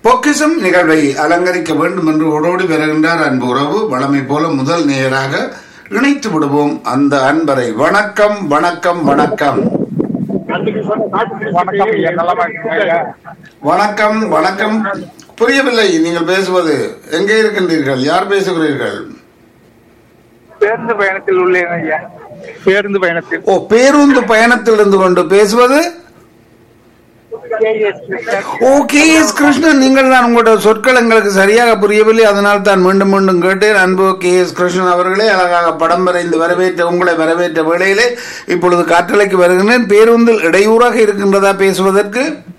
பொக்கிசம் நிகழ்வை அலங்கரிக்க வேண்டும் என்று ஓடோடி வருகின்றார் அன்பு உறவு வளமை போல முதல் நேராக இணைத்து விடுவோம் அந்த அன்பரை வணக்கம் வணக்கம் வணக்கம் வணக்கம் ஐயா நலமா இருக்கீங்களா ஐயா? வணக்கம் வணக்கம் புரியவில்லை நீங்கள் பேசுவது எங்கே இருக்கின்றீர்கள் யார் பேசுகிறீர்கள் பேருந்து பயணத்தில் உள்ளேன் ஐயா பேருந்து பயணத்தில் ஓ பேருந்து பயணத்தில் இருந்து கொண்டு பேசுவது ஓ கே எஸ் கிருஷ்ணன் நீங்கள் தான் உங்களோட சொற்கள் எங்களுக்கு சரியாக புரியவில்லை அதனால் தான் மீண்டும் மீண்டும் கேட்டேன் அன்பு கே எஸ் கிருஷ்ணன் அவர்களே அழகாக படம் வரைந்து வரவேற்ற உங்களை வரவேற்ற வேளையிலே இப்பொழுது காற்றலைக்கு வருகின்றேன் பேருந்தில் இடையூறாக இருக்கின்றதா பேசுவதற்கு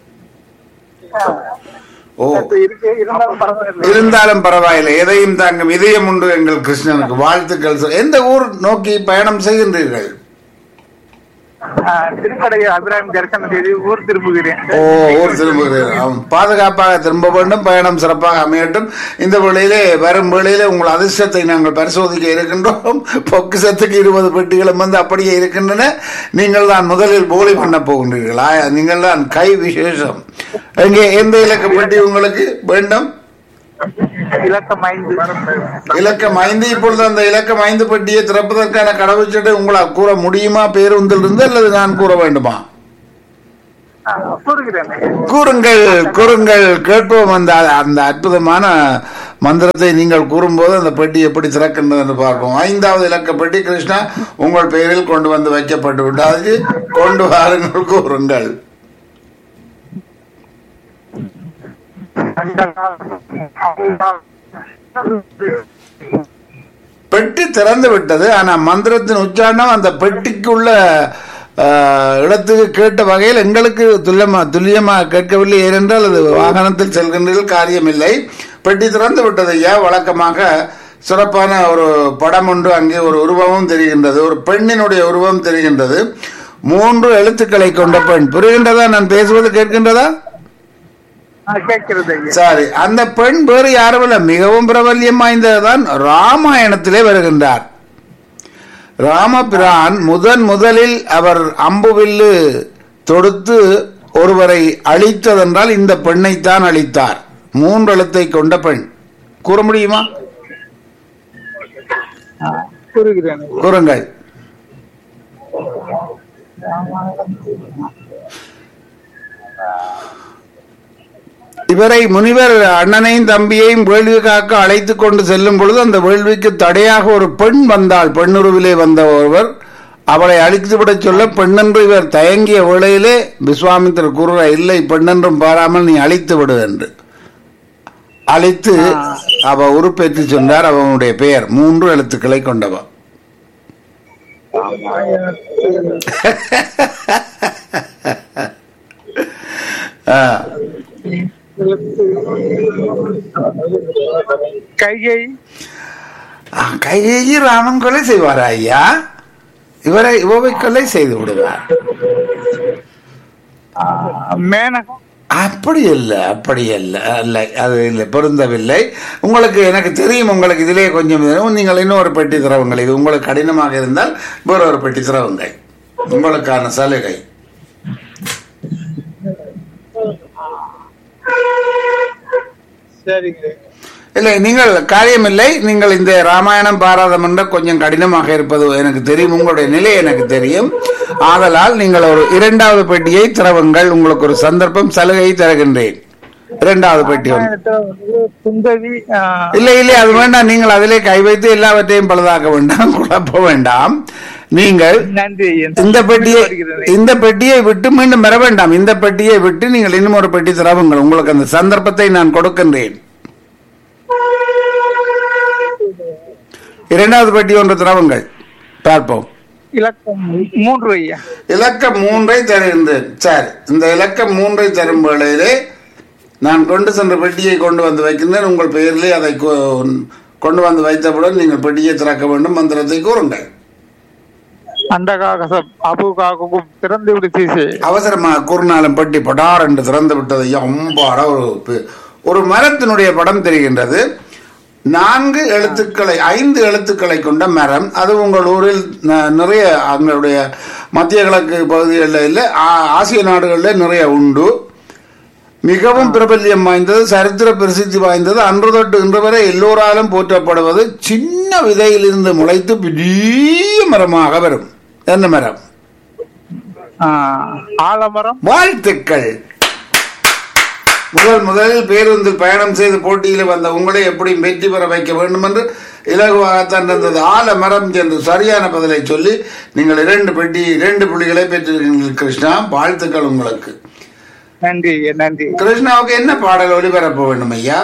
ஓ இருக்கு இருந்தாலும் பரவாயில்லை இருந்தாலும் பரவாயில்லை எதையும் தாங்கும் இதயம் உண்டு எங்கள் கிருஷ்ணனுக்கு வாழ்த்துக்கள் சொல். எந்த ஊர் நோக்கி பயணம் செய்கின்றீர்கள் ஆ, திருக்கடை அபிராமி தரிசனம் செய்து ஊர் திரும்புகிறேன் ஓ ஊர் திரும்புகிறேன் ஆம். பாதுகாப்பாக திரும்ப வேண்டும் பயணம் சிறப்பாக அமையட்டும் இந்த வேளையிலே வரும் வேளையிலே உங்கள் அதிர்ஷ்டத்தை நாங்கள் பரிசோதிக்க இருக்கின்றோம் பொக்கிசத்துக்கு இருபது பெட்டிகளும் வந்து அப்படியே இருக்கின்றன நீங்கள் தான் முதலில் போலி பண்ண போகின்றீர்களா நீங்கள் தான் கை விசேஷம் எங்கே எந்த இலக்க பெட்டி உங்களுக்கு வேண்டும் இலக்கம் ஐந்து இலக்கம் ஐந்து இப்பொழுது அந்த இலக்கம் ஐந்து பெட்டியை திறப்பதற்கான கடவுச்சீட்டை உங்களால் கூற முடியுமா பேருந்தில் இருந்து அல்லது நான் கூற வேண்டுமா ஆ, கூறுகிறேன் ஐயா. கூறுங்கள் கூறுங்கள் கேட்போம் அந்த அந்த அற்புதமான மந்திரத்தை நீங்கள் கூறும்போது அந்த பெட்டி எப்படி திறக்கின்றது என்று பார்ப்போம் ஐந்தாவது இலக்க பெட்டி கிருஷ்ணா உங்கள் பெயரில் கொண்டு வந்து வைக்கப்பட்டு விட்டது கொண்டு வாருங்கள் கூறுங்கள் பெட்டி திறந்து விட்டது ஆனா மந்திரத்தின் உச்சாரணம் அந்த பெட்டிக்குள்ள ஆஹ், இடத்துக்கு கேட்ட வகையில் எங்களுக்கு துல்லியமா துல்லியமா கேட்கவில்லை ஏனென்றால் அது வாகனத்தில் செல்கின்றதில் காரியமில்லை பெட்டி திறந்து விட்டது ஐயா வழக்கமாக சிறப்பான ஒரு படம் ஒன்று அங்கே ஒரு உருவமும் தெரிகின்றது ஒரு பெண்ணினுடைய உருவம் தெரிகின்றது மூன்று எழுத்துக்களை கொண்ட பெண் புரிகின்றதா நான் பேசுவது கேட்கின்றதா ஆ, கேட்கிறது ஐயா சரி அந்த பெண் வேறு யாரும் இல்ல மிகவும் பிரபல்யம் வாய்ந்ததுதான் ராமாயணத்திலே வருகின்றார் ராமபிரான் முதன் முதலில் அவர் அம்புவில்லு தொடுத்து ஒருவரை அழித்ததென்றால் இந்த பெண்ணைத்தான் அழித்தார் மூன்று எழுத்தை கொண்ட பெண் கூற முடியுமா கூறுகிறேன் ஐயா. கூறுங்கள் இவரை முனிவர் அண்ணனையும் தம்பியையும் வேள்வி காக்க அழைத்து கொண்டு செல்லும் பொழுது அந்த வேள்விக்கு தடையாக ஒரு பெண் வந்தாள் பெண்ணுருவிலே வந்த ஒருவர் அவளை அழித்து விடச் சொல்ல பெண்ணென்று இவர் தயங்கிய வேளையிலே விஸ்வாமித்திரர் கூறுற இல்லை பெண்ணென்றும் பாராமல் நீ அழித்து விடு என்று அழித்து அவ உருப்பேற்றி சொன்னார் அவனுடைய பெயர் மூன்று எழுத்துக்களை கொண்டவ ஆ. கைகை ஆ, கைகேயி ராமன் கொலை செய்வாரா ஐயா இவரை இவவை கொலை செய்து விடுவார் ஆ, மேனகம் அப்படி இல்லை அப்படி இல்லை இல்லை அது இல்லை பொருந்தவில்லை உங்களுக்கு எனக்கு தெரியும் உங்களுக்கு இதிலே கொஞ்சம் தெரியும். நீங்கள் இன்னொரு பெட்டி திறவுங்கள் இது உங்களுக்கு கடினமாக இருந்தால் வேற ஒரு பெட்டி திறவுங்கள் உங்களுக்கான சலுகை சரிங்க இல்லை நீங்கள் காரியமில்லை நீங்கள் இந்த ராமாயணம் பாராதம் என்ற கொஞ்சம் கடினமாக இருப்பது எனக்கு தெரியும் உங்களுடைய நிலை எனக்கு தெரியும் ஆதலால் நீங்கள் ஒரு இரண்டாவது பெட்டியை திறவுங்கள் உங்களுக்கு ஒரு சந்தர்ப்பம் சலுகை தருகின்றேன் இரண்டாவது பெட்டி ஒன்று ராமாயணத்துல வந்து சுந்தரி ஆ, இல்லை இல்லை அது வேண்டாம் நீங்கள் அதிலே கை வைத்து எல்லாவற்றையும் பழுதாக்க வேண்டாம் குழப்ப வேண்டாம் நீங்கள் நன்றி ஐயா. இந்த பெட்டியை வருகிறேன். இந்த பெட்டியை விட்டு மீண்டும் வர வேண்டாம் இந்த பெட்டியை விட்டு நீங்கள் இன்னும் ஒரு பெட்டி திறவுங்கள் உங்களுக்கு அந்த சந்தர்ப்பத்தை நான் கொடுக்கின்றேன் இரண்டாவது பெட்டி ஒன்று திறவுங்கள் பார்ப்போம் இலக்கம் மூன்று ஐயா இலக்கம் மூன்றை தருகின்றேன் சரி இந்த இலக்கம் மூன்றை தரும் வேளையிலே நான் கொண்டு சென்ற பெட்டியை கொண்டு வந்து வைக்கின்றேன் உங்கள் பெயரிலே அதை கொ- கொண்டு வந்து வைத்தவுடன் நீங்கள் பெட்டியை திறக்க வேண்டும் மந்திரத்தை கூறுங்கள் அந்த காகசம் அபு காக்கும் திறந்து விடு சீசே அவசரமாக கூறினாலும் பெட்டி படார் என்று திறந்து விட்டது அம்பாட ஒரு பெ- ஒரு மரத்தினுடைய படம் தெரிகின்றது நான்கு எழுத்துக்களை ஐந்து எழுத்துக்களை கொண்ட மரம் அது உங்கள் ஊரில் ந- நிறைய அவங்களுடைய மத்திய கிழக்கு பகுதிகளில் இல்லை ஆ- ஆசிய நாடுகளில் நிறைய உண்டு மிகவும் பிரபல்யம் வாய்ந்தது சரித்திர பிரசித்தி வாய்ந்தது அன்று தொட்டு இன்று வரை எல்லோராலும் போற்றப்படுவது சின்ன விதையிலிருந்து முளைத்து பெரிய மரமாக வரும் என்ன மரம் ஆ, ஆலமரம் வாழ்த்துக்கள் முதல் முதலில் பேருந்தில் பயணம் செய்து போட்டியில் வந்த உங்களை எப்படி வெற்றி பெற வைக்க வேண்டும் என்று இலகுவாகத்தான் இருந்தது ஆலமரம் என்று சரியான பதிலை சொல்லி நீங்கள் இரண்டு பெட்டி இரண்டு புள்ளிகளை பெற்றிருக்கீர்கள் கிருஷ்ணா வாழ்த்துக்கள் உங்களுக்கு நன்றி நன்றி கிருஷ்ணாவுக்கு என்ன பாடல் ஒளிபரப்ப வேண்டும் ஐயா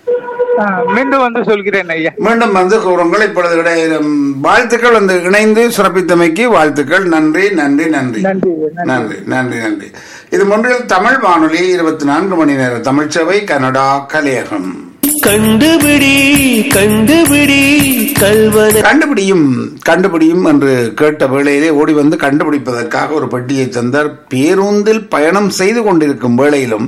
ஆ, மீண்டும் வந்து சொல்கிறேன் ஐயா மீண்டும் வந்து கூறுங்கள் இப்பொழுது இடையில வாழ்த்துக்கள் வந்து இணைந்து சிறப்பித்தமைக்கு வாழ்த்துக்கள் நன்றி நன்றி நன்றி நன்றி நன்றி நன்றி நன்றி நன்றி இது ஒன்றில் தமிழ் வானொலி இருபத்தி நான்கு மணி நேர தமிழ்ச்சபை கனடா கலையகம் கண்டுபிடி கண்டுபிடி கல்வன கண்டுபிடியும் கண்டுபிடியும் என்று கேட்ட வேளையிலே ஓடி வந்து கண்டுபிடிப்பதற்காக ஒரு பெட்டியை தந்தார் பேருந்தில் பயணம் செய்து கொண்டிருக்கும் வேளையிலும்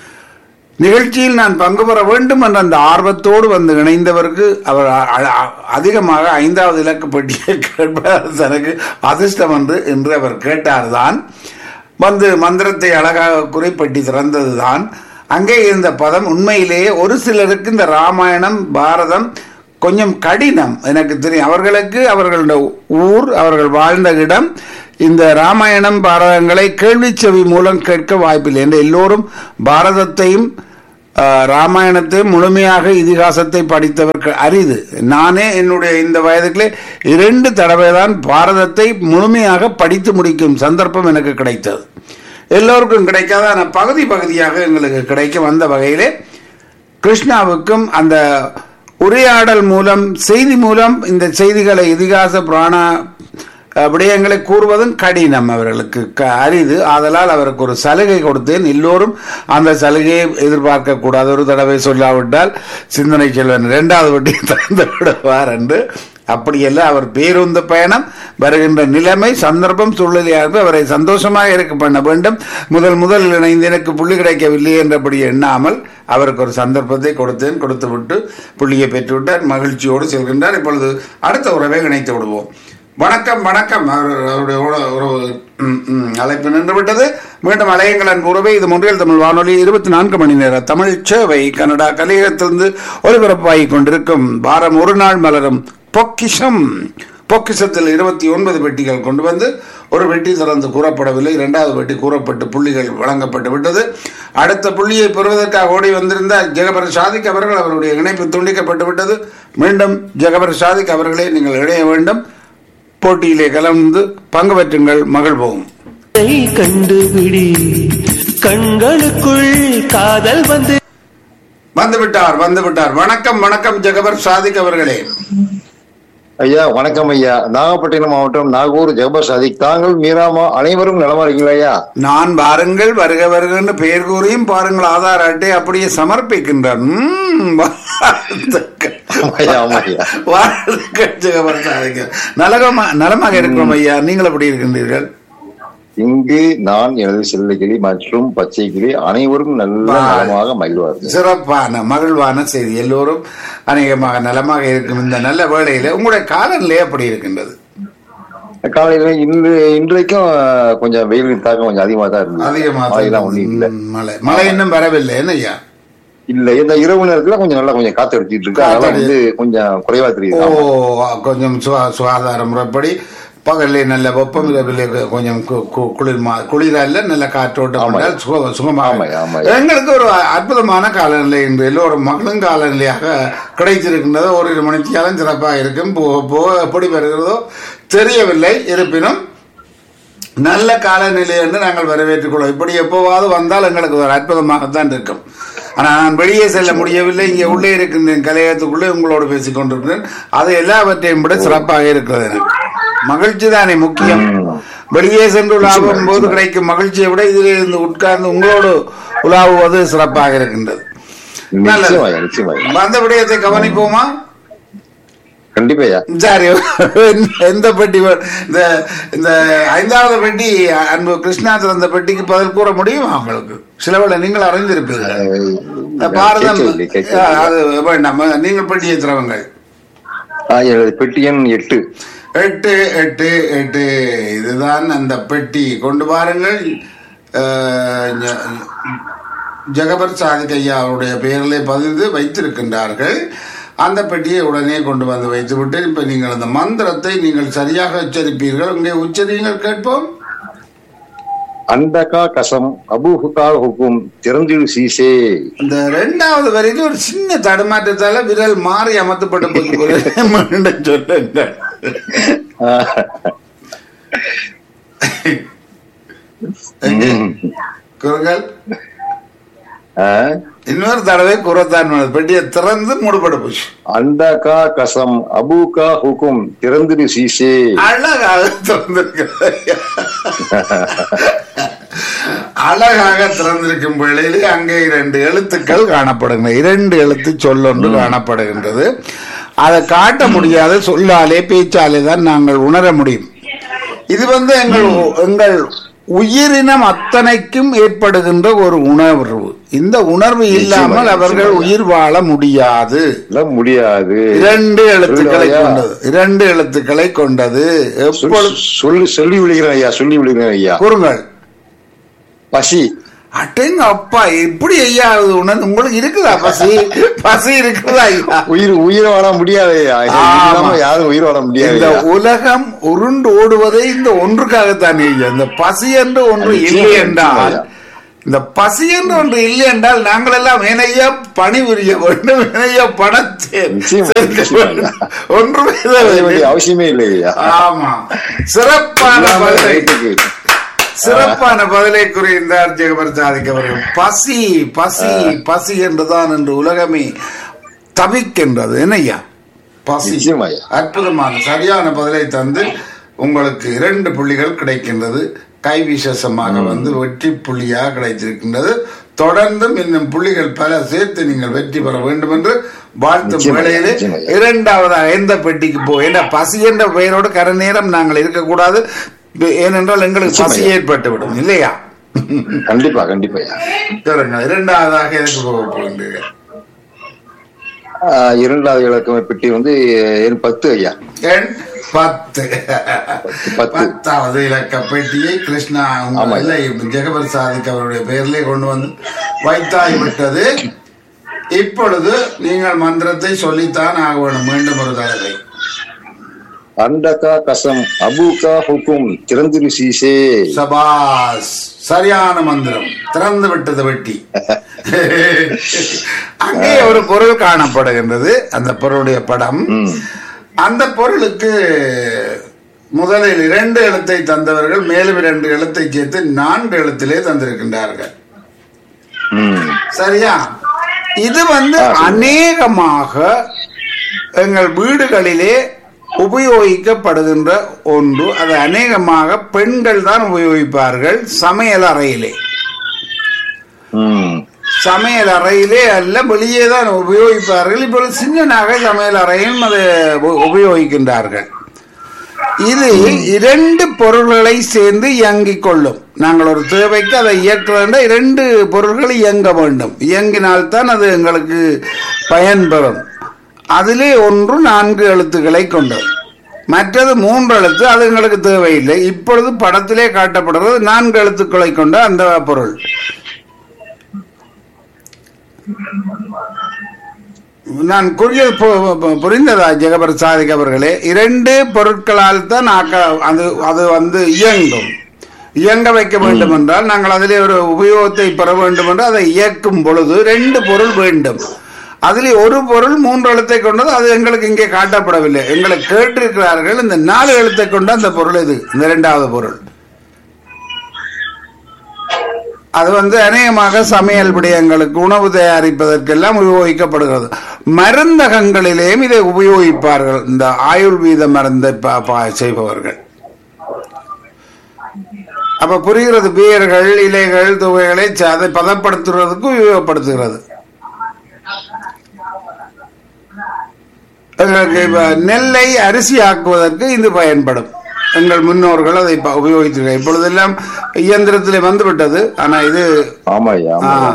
நிகழ்ச்சியில் நான் பங்கு பெற வேண்டும் என்ற அந்த ஆர்வத்தோடு வந்து இணைந்தவருக்கு அவர் அ- அ- அதிகமாக ஐந்தாவது இலக்கு பெட்டியை கேட்பது தனக்கு அதிர்ஷ்டம் என்று என்று அவர் கேட்டார்தான் வந்து மந்திரத்தை அழகாக குறிப்பட்டி திறந்ததுதான் அங்கே இருந்த பதம் உண்மையிலேயே ஒரு சிலருக்கு இந்த ராமாயணம் பாரதம் கொஞ்சம் கடினம் எனக்கு தெரியும் அவர்களுக்கு அவர்களுடைய ஊர் அவர்கள் வாழ்ந்த இடம் இந்த ராமாயணம் பாரதங்களை கேள்விச் செவி மூலம் கேட்க வாய்ப்பில்லை என்று எல்லோரும் பாரதத்தையும் ஆஹ், ராமாயணத்தை முழுமையாக இதிகாசத்தை படித்தவர்கள் அரிது நானே என்னுடைய இந்த வயதுக்குள்ளே இரண்டு தடவை தான் பாரதத்தை முழுமையாக படித்து முடிக்கும் சந்தர்ப்பம் எனக்கு கிடைத்தது எல்லோருக்கும் கிடைக்காத ஆனால் பகுதி பகுதியாக எங்களுக்கு கிடைக்கும் அந்த வகையிலே கிருஷ்ணாவுக்கும் அந்த உரையாடல் மூலம் செய்தி மூலம் இந்த செய்திகளை இதிகாச புராண அஹ், விடயங்களை கூறுவதும் கடினம் அவர்களுக்கு க- அரிது ஆதலால் அவருக்கு ஒரு சலுகை கொடுத்தேன் எல்லோரும் அந்த சலுகையை எதிர்பார்க்க கூடாது ஒரு தடவை சொல்லாவிட்டால் சிந்தனை செல்வன் இரண்டாவது வட்டி திறந்து விடுவார் என்று அப்படியெல்லாம் அவர் பேருந்து பயணம் வருகின்ற நிலைமை சந்தர்ப்பம் சூழ்நிலையாக அவரை சந்தோஷமாக இருக்க பண்ண வேண்டும் முதல் முதல் இணைந்து எனக்கு புள்ளி கிடைக்கவில்லை என்றபடி எண்ணாமல் அவருக்கு ஒரு சந்தர்ப்பத்தை கொடுத்தேன் கொடுத்து விட்டு புள்ளியை பெற்றுவிட்டார் மகிழ்ச்சியோடு செல்கின்றார் இப்பொழுது அடுத்த உறவை இணைத்து விடுவோம் வணக்கம் வணக்கம் அவர் அவருடைய உற- உறவு ம், ம், அழைப்பு நின்று விட்டது மீண்டும் அலையுங்கள் அன்பு உறவை இது மொன்றியல் தமிழ் வானொலி இருபத்தி நான்கு மணி நேர தமிழ் சேவை கனடா கலையகத்திலிருந்து ஒலிபரப்பாகிக் கொண்டிருக்கும் வாரம் ஒரு நாள் மலரும் பொக்கிஷம் பொக்கிஷத்தில் இருபத்தி ஒன்பது பெட்டிகள் கொண்டு வந்து ஒரு பெட்டி திறந்து கூறப்படவில்லை இரண்டாவது பெட்டி கூறப்பட்டு புள்ளிகள் வழங்கப்பட்டு விட்டது அடுத்த புள்ளியை பெறுவதற்காக ஓடி வந்திருந்த ஜெகபர் சாதிக் அவர்கள் அவருடைய இணைப்பு துண்டிக்கப்பட்டு விட்டது மீண்டும் ஜெகபர் சாதிக் அவர்களே நீங்கள் இணைய வேண்டும் போட்டியிலே கலந்து பங்கு பெற்றுங்கள் மகிழ்வோம் கண்டுபிடி கண்களுக்குள் காதல் வந்து வந்துவிட்டார் வந்துவிட்டார் வணக்கம் வணக்கம் ஜெகபர் சாதிக் அவர்களே ஐயா வணக்கம் ஐயா நாகப்பட்டினம் மாவட்டம் நாகூர் ஜெகபர் சாதிக் தாங்கள் மீராமா அனைவரும் நலமா இருக்கீங்களா ஐயா நான் வாருங்கள் வருக வருகன்னு பெயர் கூறியும் பாருங்கள் ஆதார் அட்டை அப்படியே சமர்ப்பிக்கின்றார் ம்ம், வாழ்த்துக்கள். ஐயா, ஆமா ஐயா. வாழ்த்துக்கள் ஜெகபர் சாதிக் நலகமா நலமாக இருக்கிறோம் ஐயா நீங்கள் எப்படி இருக்கின்றீர்கள் இங்கு நான் எனது செல்லகிளி மற்றும் பச்சை கிளி அனைவரும் நல்ல வா. நலமாக மகிழ்வார்கள் சிறப்பான மகிழ்வான செய்தி எல்லோரும் அநேகமாக நலமாக இருக்கும் இந்த நல்ல வேளையில உங்களுடைய காலநிலை எப்படி இருக்கின்றது காலையில இன்று இன்றைக்கும் அஹ், கொஞ்சம் வெயிலின் தாக்கம் கொஞ்சம் அதிகமா தான் இருந்தது அதிகமாக மழையெல்லாம் ஒண்ணும் இல்ல ம், மழை மழை இன்னும் வரவில்லை என்ன ஐயா இல்ல இந்த இரவு நேரத்துல கொஞ்சம் நல்லா கொஞ்சம் காத்து அடிச்சிட்டு இருக்கு அதனால காத்தடி- வந்து கொஞ்சம் குறைவா ஓ தெரியுது ஆமா. கொஞ்சம் சுகா- சுகாதார முறைப்படி பகல்ல நல்ல வெப்பம் இரவிலே கொஞ்சம் கு- கு- குளிர் மா- குளிரா இல்ல நல்ல காற்றோட்டம் ஆமா. பண்ணால் சுக சுகமாக ஆமா, ஆமா. எங்களுக்கு ஒரு அற்புதமான காலநிலை என்று எல்லோரும் மகளும் காலநிலையாக கிடைத்திருக்கின்றது ஓரிரு மணிக்காலம் சிறப்பாக இருக்கும் போக போக எப்படி வருகிறதோ தெரியவில்லை இருப்பினும் நல்ல காலநிலை என்று நாங்கள் வரவேற்றுக் கொள்வோம் இப்படி எப்போவாவது வந்தால் எங்களுக்கு ஒரு அற்புதமாகத்தான் இருக்கும் ஆனால் நான் வெளியே செல்ல முடியவில்லை இங்கே உள்ளே இருக்கின்றேன் கலையகத்துக்குள்ளே உங்களோடு பேசிக் கொண்டிருக்கிறேன் அது எல்லாவற்றையும் விட சிறப்பாக இருக்கிறது எனக்கு மகிழ்ச்சி தானே முக்கியம் வெளியே சென்று உலாவும் போது கிடைக்கும் மகிழ்ச்சியை விட இதில் இருந்து உட்கார்ந்து உங்களோடு உலாவுவது சிறப்பாக இருக்கின்றது நல்லது. நிச்சயமா ஐயா, நிச்சயமா ஐயா. வந்த விடயத்தை கவனிப்போமா கண்டிப்பா ஐயா சரி எந்த பெட்டி வே- இந்த இந்த ஐந்தாவது பெட்டி அன்பு கிருஷ்ணா திறந்த பெட்டிக்கு பதில் கூற முடியுமா உங்களுக்கு சிலவேளை நீங்கள் அறிந்திருப்பீர்கள் இந்த பாரதம் கேட்கவில்லை, கேட்கவில்லை. ஆ, அது வேண்டாம் நீங்கள் பெட்டியை திறவுங்கள் ஆ, எனது பெட்டி எண் எட்டு எட்டு எட்டு எட்டு இதுதான் அந்த பெட்டி கொண்டு வாருங்கள் அஹ், ஞ- ஜெகபர் சாதிக் ஐயா அவருடைய பெயரிலே பதிந்து வைத்திருக்கின்றார்கள் அந்த பெட்டியை உடனே கொண்டு வந்து வைத்துவிட்டு இப்ப நீங்கள் அந்த மந்திரத்தை நீங்கள் சரியாக உச்சரிப்பீர்கள் இங்கே உச்சரிங்கள் கேட்போம் அண்டகா கசம் அபூஹுகா ஹுக்கும் திறந்திடு சீசே இந்த ரெண்டாவது வரையில ஒரு சின்ன தடுமாற்றத்தால விரல் மாறி அமர்த்தப்பட்ட போது போல மீண்டும் சொல்லுங்கள் எங்கே? குரங்கள் ஆஹ், இன்னொரு தடவை குரத்தான் பண்ணது. பெட்டியை திறந்து மூடப்பட போச்சு அண்டகா கசம் அபூகா ஹுக்கும் திறந்திடு சீசே அழகாக திறந்திருக்கிறது அழகாக திறந்திருக்கும் வேளையிலே அங்கே இரண்டு எழுத்துக்கள் காணப்படுகின்றன இரண்டு எழுத்து சொல்லொன்று காணப்படுகின்றது அதை காட்ட முடியாத சொல்லாலே பேச்சாலே தான் நாங்கள் உணர முடியும் இது வந்து எங்கள் எங்கள் உயிரினம் அத்தனைக்கும் ஏற்படுகின்ற ஒரு உணர்வு இந்த உணர்வு இல்லாமல் அவர்கள் உயிர் வாழ முடியாது எல்லாம் முடியாது இரண்டு எழுத்துக்களை சொல்லுவாயா? கொண்டது இரண்டு எழுத்துக்களை கொண்டது எப்பொழுது சொல்- சொல்லி சொல்லி விழுகிறேன் ஐயா சொல்லி விழுகிறேன் ஐயா கூறுங்கள் பசி அட்டேங்க அப்பா எப்படி ஐயா அது உணர்ந்து உங்களுக்கு இருக்குதா பசி பசி இருக்குதா ஐயா உயிர் உயிர் வாழ முடியாது ஐயா இது ஆமா. இல்லாம யாரும் உயிர் வாழ முடியாது இந்த ஐயா. உலகம் உருண்டு ஓடுவதே இந்த ஒன்றுக்காகத்தான் ஐயா இந்த பசி என்று ஒன்று அது இல்லை நிச்சயம், என்றால் நிச்சயம் இந்த பசி என்று ஒன்று இல்லை என்றால் நாங்கள் எல்லாம் ஏனையா பணி புரிய வேண்டும் ஏனையா பணத்தை நிச்சயம், சேர்க்க நிச்சயம் வேண்டும். ஒன்றுமே செய்ய வேண்டிய தேவையில்லை. அவசியமே இல்லை ஐயா ஆமா சிறப்பான இல்லாம பதிலை ரைட்டுக்கு. சிறப்பான பதிலை குறிந்தார் ஜெகபர் சாதிக் அவர்கள் பசி பசி பசி என்றுதான் என்று உலகமே தவிக்கின்றது என்னய்யா பசி நிச்சயம் ஐயா. அற்புதமான சரியான பதிலை தந்து உங்களுக்கு இரண்டு புள்ளிகள் கிடைக்கின்றது கை விசேஷமாக வந்து வெற்றி புள்ளியாக கிடைத்திருக்கின்றது தொடர்ந்தும் இன்னும் புள்ளிகள் பல சேர்த்து நீங்கள் வெற்றி பெற வேண்டும் என்று வாழ்த்தும் நிச்சயம் ஐயா, வேளையிலே நிச்சயம் ஐயா. இரண்டாவதாக எந்த பெட்டிக்கு போ ஏன்னா பசி என்ற பெயரோடு கர நேரம் நாங்கள் இருக்கக்கூடாது ஏனென்றால் எங்களுக்கு நிச்சயம் பசி ஐயா. ஏற்பட்டு விடும் இல்லையா கண்டிப்பா கண்டிப்பா ஐயா சொல்லுங்க இரண்டாவதாக எதுக்கு போக போகின்றீர்கள் ஆஹ், இரண்டாவது இலக்கம் பெட்டி வந்து எண் பத்து ஐயா எண் பத்து பத்து. பத்தாவது இலக்க பெட்டியை கிருஷ்ணா உங்க ஆமா. இல்லை ஜெகபர் சாதிக் அவருடைய பெயரிலே கொண்டு வந்து வைத்தாய் விட்டது இப்பொழுது நீங்கள் மந்திரத்தை சொல்லித்தான் ஆக வேண்டும் மீண்டும் ஒரு தடவை அண்டகா கசம் அபூகா ஹுக்கும் திறந்திரு சீசே சபாஸ் சரியான மந்திரம் திறந்து விட்டது வெட்டி அங்கே ஒரு பொருள் காணப்படுகின்றது அந்த பொருளுடைய படம் ம். அந்த பொருளுக்கு முதலில் இரண்டு எழுத்தை தந்தவர்கள் மேலும் இரண்டு எழுத்தை சேர்த்து நான்கு எழுத்திலே தந்திருக்கின்றார்கள் ம். சரியா இது வந்து அநேகமாக எங்கள் வீடுகளிலே உபயோகிக்கப்படுகின்ற ஒன்று அது அநேகமாக பெண்கள் தான் உபயோகிப்பார்கள் சமையல் அறையிலே ம். சமையல் அறையிலே அல்ல வெளியே தான் உபயோகிப்பார்கள் இப்பொழுது சின்ன நகை சமையல் அறையும் அதை உ- உபயோகிக்கின்றார்கள் இது இரண்டு பொருள்களை சேர்ந்து இயங்கிக் கொள்ளும் நாங்கள் ஒரு தேவைக்கு அதை இயக்க வேண்டும் இரண்டு பொருள்கள் இயங்க வேண்டும் இயங்கினால்தான் அது எங்களுக்கு பயன்பெறும் அதிலே ஒன்று நான்கு எழுத்துக்களை கொண்டது மற்றது மூன்று எழுத்து அது எங்களுக்கு தேவையில்லை இப்பொழுது படத்திலே காட்டப்படுறது நான்கு எழுத்துக்களை கொண்ட அந்த பொருள் நான் கூறியது பு- பு- புரிந்ததா ஜெகபர் சாதிக் அவர்களே இரண்டு பொருட்களால் தான் ஆக்க அது அது வந்து இயங்கும் இயங்க வைக்க வேண்டும் என்றால் நாங்கள் அதிலே ஒரு உபயோகத்தை பெற வேண்டும் என்று அதை இயக்கும் பொழுது ரெண்டு பொருள் வேண்டும் அதில் ஒரு பொருள் மூன்று எழுத்தை கொண்டது அது எங்களுக்கு இங்கே காட்டப்படவில்லை எங்களை கேட்டிருக்கிறார்கள் இந்த நாலு எழுத்தை கொண்ட அந்த பொருள் இது இந்த இரண்டாவது பொருள் அது வந்து அநேகமாக சமையல் விடயங்களுக்கு உணவு தயாரிப்பதற்கெல்லாம் உபயோகிக்கப்படுகிறது மருந்தகங்களிலேயும் இதை உபயோகிப்பார்கள் இந்த ஆயுர்வேத மருந்தை ப- ப- செய்பவர்கள் அப்ப புரிகிறது வேர்கள் இலைகள் துவைகளை ச- அதை பதப்படுத்துறதுக்கு உபயோகப்படுத்துகிறது எங்களுக்கு இப்ப நெல்லை அரிசி ஆக்குவதற்கு இது பயன்படும் எங்கள் முன்னோர்கள் அதை ப- உபயோகித்திருக்கிறார் இப்பொழுதெல்லாம் இயந்திரத்திலே வந்துவிட்டது ஆனா இது ஆமா ஐயா ஆ. ஆமா ஐயா.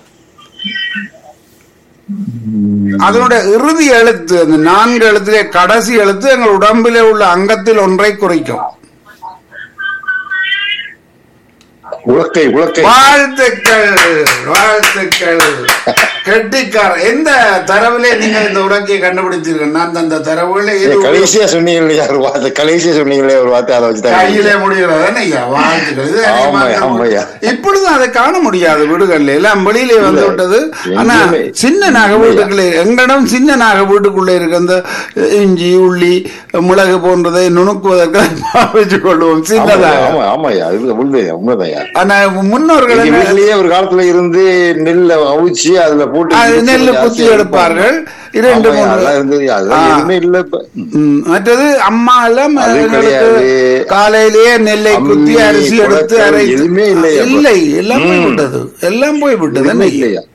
அதனுடைய இறுதி எழுத்து அந்த நான்கு எழுத்திலே கடைசி எழுத்து எங்கள் உடம்பிலே உள்ள அங்கத்தில் ஒன்றை குறிக்கும் உலக்கை உலக்கை வாழ்த்துக்கள் வாழ்த்துக்கள் கெட்டிக்கார் எந்த தரவிலே நீங்கள் இந்த உலக்கையை கண்டுபிடித்தீர்கள் நான் அந்த தரவுகளை ஏய், கடைசியா சொன்னீங்க இல்லையா ஒரு வார்த்தை கடைசியா சொன்னீங்களே ஒரு வார்த்தை அதை வச்சு கையிலே முடிகிறது ஐயா வாழ்த்துக்கள் இது ஆமாய்யா, அதிகமாக ஆமாய்யா. இப்பொழுது அதை காண முடியாது வீடுகள்ல எல்லாம் வெளியிலே வந்து விட்டது ஆனா எங்கேயுமே. சின்ன நாக வீட்டுக்குள்ளே எங்களிடம் சின்ன நாக வீட்டுக்குள்ளே இருக்க அந்த இஞ்சி உள்ளி மிளகு போன்றதை நுணுக்குவதற்கு பாவிச்சுக் கொள்வோம் சின்னதாக ஆமா ஆமாய்யா இது உண்மை உண்மைதான்யா ஆனா முன்னோர்கள் எங்க என்ன- வீட்லயே ஒரு காலத்துல இருந்து நெல்லை அவிச்சு அதுல போட்டு அது இடிச்சு நெல்லு ஜாஸ்தியா குத்தி எடுப்பார்கள் இரண்டு ஆமாய்யா, மூணு அதெல்லாம் இருந்தது அதெல்லாம் ஆ. எதுவுமே இல்ல இப்ப ம், மற்றது அம்மா எல்லாம் அது எங்களுக்கு கிடையாது. காலையிலேயே நெல்லை அம்மி, குத்தி அரிசி எடுத்து குடக்கல் அரைத்து எதுவுமே இல்லையா அப்ப? இல்லை எல்லாம் ம். போய்விட்டது எல்லாம் போய்விட்டது எதுவுமே என்ன? இல்லையா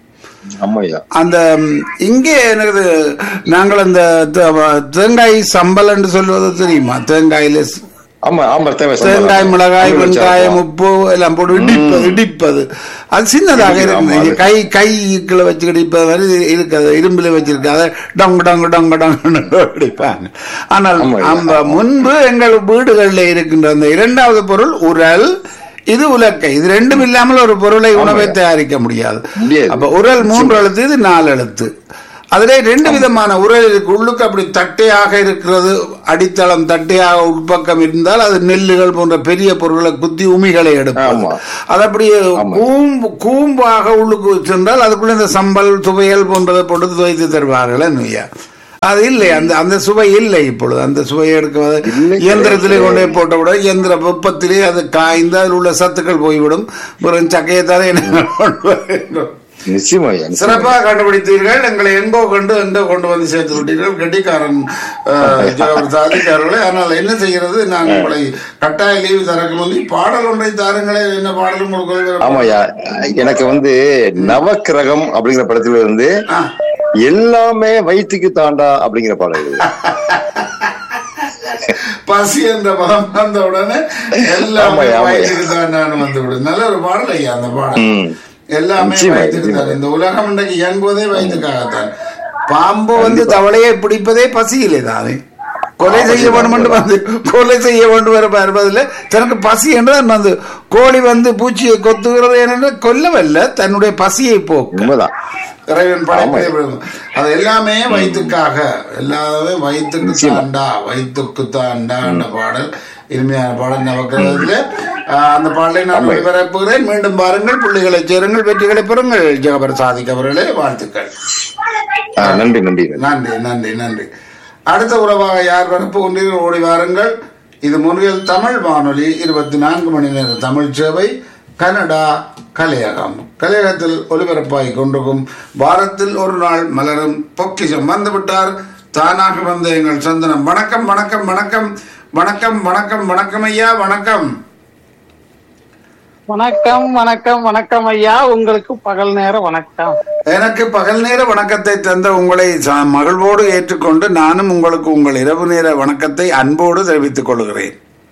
ஆமாய்யா அந்த ம், இங்கே எனக்கு நாங்கள் அந்த தே- தேங்காய் சம்பல் என்று சொல்வது தெரியுமா தேங்காயில ஸ்- ஆமா ஆமா தேவை தேங்காய் மிளகாய் அது வச்சா வெங்காயம் இருக்கும். உப்பு எல்லாம் போட்டு இடிப்பது இடிப்பது அது சின்னதாக இடிக்கிறது, இருக்கு ஆமா, அது. கை கைக்குள்ள வச்சு இடிப்பது மாதிரி இருக்காது இரும்புல வச்சிருக்கு அதை டங்கு டங்கு டங்கு டங்கு அடிப்பாங்க ஆனால் ஆமா, அந்த ஆமா. முன்பு எங்கள் வீடுகளில் இருக்கின்ற அந்த இரண்டாவது பொருள் உரல் இது உலக்கை இது ரெண்டும் இல்லாமல் ஒரு பொருளை உணவை தயாரிக்க முடியாது முடியாது. அப்ப உரல் மூன்று எழுத்து இது நாலு எழுத்து அதிலே ரெண்டு விதமான உரல் இருக்கு உள்ளுக்கு அப்படி தட்டையாக இருக்கிறது அடித்தளம் தட்டையாக உட்பக்கம் இருந்தால் அது நெல்லுகள் போன்ற பெரிய பொருட்களை குத்தி உமிகளை எடுக்கும் ஆமா. அது அப்படியே ஆமா. கூம்பு கூம்பாக உள்ளுக்கு சென்றால் அதுக்குள்ள இந்த சம்பல் துவையல் போன்றதை போட்டு துவைத்து தருவார்கள் என்னையா அது இல்லை அந்த அந்த சுவை இல்லை இப்பொழுது அந்த சுவையை எடுக்க இல்லை, இயந்திரத்திலே கிடையாது. கொண்டே போட்டவிட இயந்திர வெப்பத்திலே அது காய்ந்து அதில் உள்ள சத்துக்கள் போய்விடும் பிறகு சக்கையை தர என்ன கொண்டு வர வேண்டும். நிச்சயமா ஐயா, நிச்சயமா. சிறப்பாக கண்டுபிடித்தீர்கள் எங்களை எங்கோ கொண்டு எங்கோ கொண்டு வந்து சேர்த்து விட்டீர்கள் கெட்டிக்காரன் அஹ், ஜோகர் சாதிக்காரர்களே ஆனால் என்ன செய்கிறது நான் உங்களை கட்டாய லீவு தரக்கு முந்தி பாடல் ஒன்றை தாருங்களே என்ன பாடல் உங்களுக்கு ஆமாய்யா எனக்கு வந்து நவக்கிரகம் அப்படிங்கிற படத்துல இருந்து ஆ. எல்லாமே வயிற்றுக்கு தாண்டா அப்படிங்கிற பாடல் இருக்குது. பசி என்ற பதம் வந்த உடனே எல்லாமே ஆமாய்யா, ஆமாய்யா. வயிற்றுக்கு தான் நான் வந்து விடும் நல்ல ஒரு பாடல் ஐயா அந்த பாடல் ம். எல்லாமே நிச்சயமா, வயிற்றுக்கு தான் நிச்சயமா. இந்த உலகம் இன்றைக்கு இயங்குவதே வயிற்றுக்காகத்தான் பாம்பு வந்து தவளையை பிடிப்பதே பசியிலே தானே கொலை ஆமா, செய்ய வேண்டும் என்று வந்து கொலை செய்ய வேண்டும் வர பார்ப்பதில்லை தனக்கு பசி என்றால் வந்து கோழி வந்து பூச்சியை கொத்துகிறது ஏனென்றால் கொல்லவல்ல தன்னுடைய பசியை போக்கு உண்மைதான் இறைவன் படைப்பதை விழுங்கும். அது எல்லாமே வயிற்றுக்காக எல்லாமே வயிற்றுக்கு நிச்சயமா. தாண்டா வயிற்றுக்கு தாண்டான்ற பாடல் இனிமையான பாடல் நவக்கிரகத்துல ஆஹ், அந்த பாடலை நான் ஆமா. ஒளிபரப்புகிறேன் மீண்டும் பாருங்கள் புள்ளிகளை சேருங்கள் வெற்றிகளை பெறுங்கள் ஜெகபர் சாதிக் அவர்களே வாழ்த்துக்கள் ஆ, நன்றி நன்றி நன்றி நன்றி நன்றி அடுத்த உறவாக யார் வரப்பு கொண்டீர்கள் ஓடி வாருங்கள் இது முன்னில் தமிழ் வானொலி இருபத்தி நான்கு மணி நேர தமிழ் சேவை கனடா கலையகம் கலையகத்தில் ஒலிபரப்பாகி கொண்டிருக்கும் வாரத்தில் ஒரு நாள் மலரும் பொக்கிஷம் வந்துவிட்டார் தானாக வந்த எங்கள் சந்தனம் வணக்கம் வணக்கம் வணக்கம் வணக்கம் வணக்கம் வணக்கம் ஐயா வணக்கம் வணக்கம் வணக்கம் வணக்கம் ஐயா உங்களுக்கு பகல் நேர வணக்கம் எனக்கு பகல் நேர வணக்கத்தை தந்த உங்களை ச- மகிழ்வோடு ஏற்றுக்கொண்டு நானும் உங்களுக்கு உங்கள் இரவு நேர வணக்கத்தை அன்போடு தெரிவித்துக் கொள்கிறேன்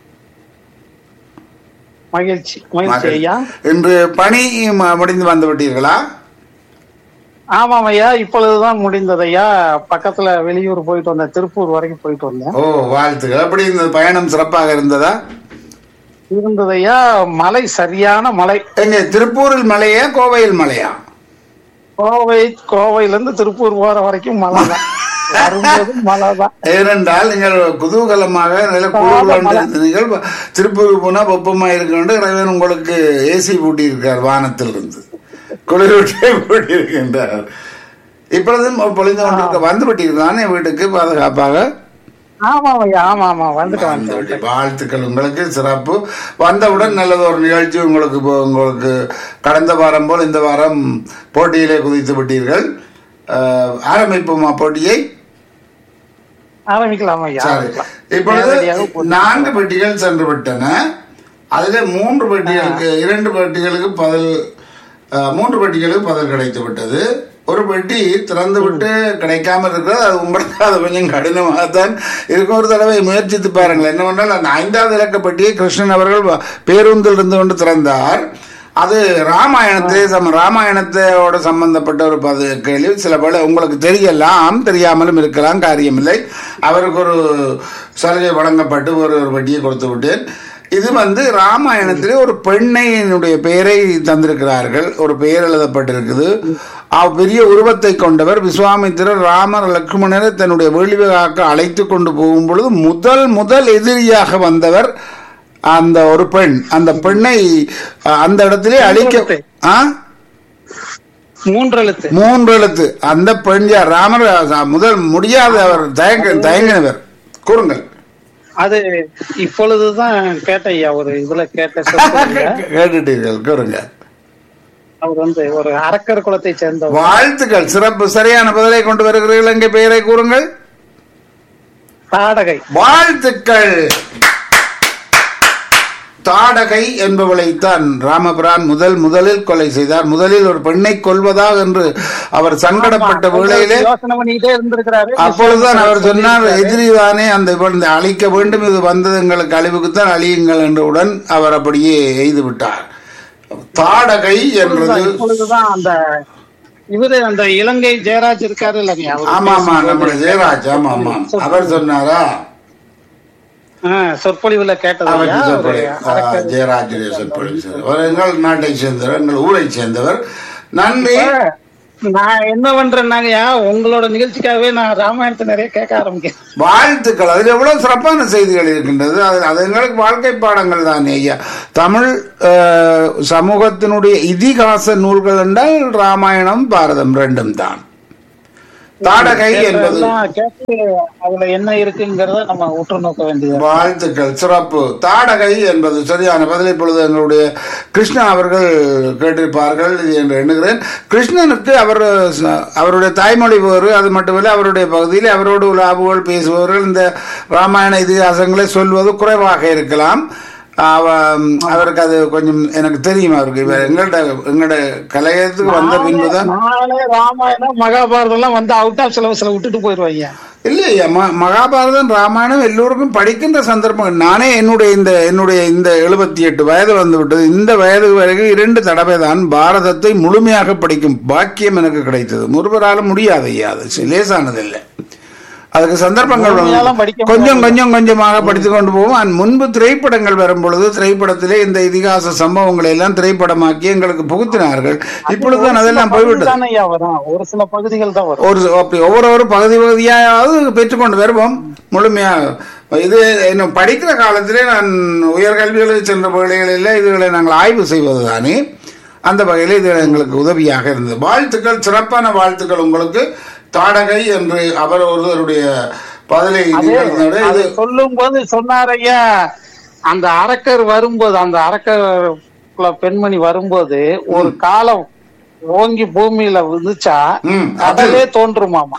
மகிழ்ச்சி மகிழ்ச்சி ஐயா இன்று பணி ம- முடிந்து வந்து விட்டீர்களா ஆமாம் ஐயா இப்பொழுதுதான் முடிந்தது ஐயா பக்கத்துல வெளியூர் போயிட்டு வந்தேன் திருப்பூர் வரைக்கும் போயிட்டு வந்தேன் ஓ வாழ்த்துக்கள் எப்படி இருந்தது பயணம் சிறப்பாக இருந்ததா இருந்தது ஐயா மலை சரியான மலை எங்க திருப்பூரில் மலையா கோவையில் மலையா கோவை கோவையில இருந்து திருப்பூர் போற வரைக்கும் மலை தான் வரும்போது மலை தான் ஏனென்றால் நீங்கள் குதூகலமாக நல்ல குழுவாண்டு இருந்தீர்கள் திருப்பூருக்கு போனா வெப்பமா இருக்கின்ற இறைவன் உங்களுக்கு ஏசி பூட்டி இருக்கார் வானத்தில் இருந்து குளிரூட்டை பூட்டி இருக்கின்றார் இப்பொழுதும் பொழிந்து கொண்டிருக்க வந்து விட்டீர்களானே வீட்டுக்கு பாதுகாப்பாக ஆமாம் ஐயா ஆமா ஆமா வந்துட்டு வந்துட்டேன் வந்துவிட்டு. வாழ்த்துக்கள் உங்களுக்கு சிறப்பு வந்தவுடன் நல்லது ஒரு நிகழ்ச்சி உங்களுக்கு இப்போ உங்களுக்கு கடந்த வாரம் போல் இந்த வாரம் போட்டியிலே குதித்து விட்டீர்கள் அஹ், ஆரம்பிப்போமா போட்டியை ஆரம்பிக்கலாம் ஐயா சரி ஆரம்பிக்கலாம். இப்பொழுது நேரடியாக போட்டு- நான்கு பெட்டிகள் சென்று விட்டன அதிலே மூன்று பெட்டிகளுக்கு இரண்டு பெட்டிகளுக்கு பதில் அஹ், மூன்று பெட்டிகளுக்கு பதில் கிடைத்து விட்டது ஒரு பெட்டி திறந்து விட்டு கிடைக்காம இருக்கிறது அது உங்களுக்கு அது கொஞ்சம் கடினமாகத்தான் இருக்கும் ஒரு தடவை முயற்சித்து பாருங்கள் என்னவென்றால் அந்த ஐந்தாவது இலக்க பெட்டியை கிருஷ்ணன் அவர்கள் வ- பேருந்தில் இருந்து கொண்டு திறந்தார் அது ராமாயணத்தை சம ராமாயணத்தோட சம்பந்தப்பட்ட ஒரு பது கேள்வி சில பல உங்களுக்கு தெரியலாம் தெரியாமலும் இருக்கலாம் காரியமில்லை அவருக்கு ஒரு சலுகை வழங்கப்பட்டு ஒரு ஒரு வட்டியை கொடுத்து விட்டேன் இது வந்து ராமாயணத்திலே ஒரு பெண்ணையினுடைய பெயரை தந்திருக்கிறார்கள் ஒரு பெயர் எழுதப்பட்டிருக்குது அவ் பெரிய உருவத்தை கொண்டவர் விஸ்வாமித்திரர் ராமர் லக்ஷ்மணரை தன்னுடைய வேள்விகாக்க அழைத்து கொண்டு போகும் பொழுது முதல் முதல் எதிரியாக வந்தவர் அந்த ஒரு பெண் அந்த பெண்ணை அஹ், அந்த இடத்திலே அழிக்க ஆ மூன்று எழுத்து மூன்று எழுத்து அந்த பெண் யார் ராமர் அஹ், முதல் முடியாத அவர் தயங்க தயங்கினவர் கூறுங்கள் அது இப்பொழுதுதான் கேட்ட ஐயா ஒரு இதுல கேட்ட சொற்பொழிவுல. கேட்டுட்டீர்கள் கூறுங்க அவர் வந்து ஒரு அரக்கர் குலத்தை சேர்ந்தவர் வாழ்த்துக்கள் சிறப்பு சரியான பதிலை கொண்டு வருகிறீர்கள் எங்க பெயரை கூறுங்கள் தாடகை வாழ்த்துக்கள் தாடகை என்பவளைத்தான் ராமபிரான் முதல் முதலில் கொலை செய்தார் முதலில் ஒரு பெண்ணை கொல்வதா என்று அவர் சங்கடப்பட்ட வேளையிலே யோசனை பண்ணிக்கிட்டே இருந்திருக்கிறாரு அப்பொழுதுதான் அவர் சொன்னார் எதிரிதானே அந்த இவன் அழிக்க வேண்டும் இது வந்தது எங்களுக்கு அழிவுக்குத்தான் அழியுங்கள் என்றவுடன் அவர் அப்படியே எய்து விட்டார் தாடகை என்பது இப்பொழுதுதான் அந்த இவரு அந்த இலங்கை ஜெயராஜ் இருக்காரு இல்லைங்க அவரு ஆமா ஆமா பேசும்போது நம்முடைய ஜெயராஜ் ஆமா ஆமா அவர் சொன்னாரா ஆ, சொற்பொழிவுல கேட்டது அவர் ஐயா, ஒரு சொற்பொழி அரக்கர் ஜெயராஜுடைய சொற்பொழி அவர் எங்கள் நாட்டை சேர்ந்தவர் எங்கள் ஊரை சேர்ந்தவர் நன்றி நான் என்ன பண்றேன்னாங்கய்யா உங்களோட நிகழ்ச்சிக்காகவே நான் ராமாயணத்தை நிறைய கேட்க ஆரம்பிக்கிறேன் வாழ்த்துக்கள் அதில் எவ்வளவு சிறப்பான செய்திகள் இருக்கின்றது அது அது எங்களுக்கு வாழ்க்கை பாடங்கள் தானே ஐயா தமிழ் அஹ், சமூகத்தினுடைய இதிகாச நூல்கள் என்றால் ராமாயணம் பாரதம் ரெண்டும் தான் தாடகை என்பது எல்லாம் கேட்டு அதுல என்ன இருக்குங்கிறத நம்ம உற்று நோக்க வேண்டியது வாழ்த்துக்கள் சிறப்பு தாடகை என்பது சரியான பதில் இப்பொழுது எங்களுடைய கிருஷ்ணா அவர்கள் கேட்டிருப்பார்கள் இது என்று எண்ணுகிறேன் கிருஷ்ணனுக்கு அவர் ச- அவருடைய தாய்மொழி வேறு அது மட்டுமல்ல அவருடைய பகுதியில் அவரோடு உலாவுகள் பேசுபவர்கள் இந்த ராமாயண இதிகாசங்களை சொல்வது குறைவாக இருக்கலாம் அவ- அவருக்கு அது கொஞ்சம் எனக்கு தெரியும் அவருக்கு இவர் எங்கள்ட எங்களோட கலையத்துக்கு வந்த பின்புதான் நாளே ராமாயணம் மகாபாரதம் எல்லாம் வந்து அவுட் ஆஃப் சிலபஸ்ல விட்டுட்டு போயிருவாங்க இல்லையா ம மகாபாரதம் ராமாயணம் எல்லோருக்கும் படிக்கின்ற சந்தர்ப்பம் நானே என்னுடைய இந்த என்னுடைய இந்த எழுபத்தி எட்டு வயது வந்து விட்டது இந்த வயது வரைக்கும் இரண்டு தடவை தான் பாரதத்தை முழுமையாக படிக்கும் பாக்கியம் எனக்கு கிடைத்தது முருகரால முடியாது ஐயா அது லேசானதில்லை அதுக்கு சந்தர்ப்பங்கள் வந்து- முழுமையாலாம் படிக்க கொஞ்சம் கொஞ்சம் கொஞ்சமாக படித்து கொண்டு போவோம் அண்ட் முன்பு திரைப்படங்கள் வரும் பொழுது திரைப்படத்திலே இந்த இதிகாச சம்பவங்களை எல்லாம் திரைப்படமாக்கி எங்களுக்கு புகுத்தினார்கள் இப்பொழுதுதான் அதெல்லாம் போய்விட்டது தானே ஐயா வரும் ஒரு சில பகுதிகள் தான் வரும் ஒரு அப்படி ஒவ்வொரு ஒரு பகுதி பகுதியாவது பெற்றுக்கொண்டு வருவோம் முழுமையாக இது இன்னும் படிக்கிற காலத்திலே நான் உயர்கல்விகளுக்கு சென்ற வேளைகளில் இதுகளை நாங்கள் ஆய்வு செய்வது தானே அந்த வகையில் இது எங்களுக்கு உதவியாக இருந்தது வாழ்த்துக்கள் சிறப்பான வாழ்த்துக்கள் உங்களுக்கு தாடகை என்று அவர் ஒருவருடைய பதிலை நீங்கள் தந்தது. அது இது சொல்லும் போது சொன்னார் ஐயா அந்த அரக்கர் வரும்போது அந்த அரக்கர் குல பெண்மணி வரும்போது ஒரு காலம் ஓங்கி பூமியில விதிச்சா ம், அது- கடலே தோன்றுமாமா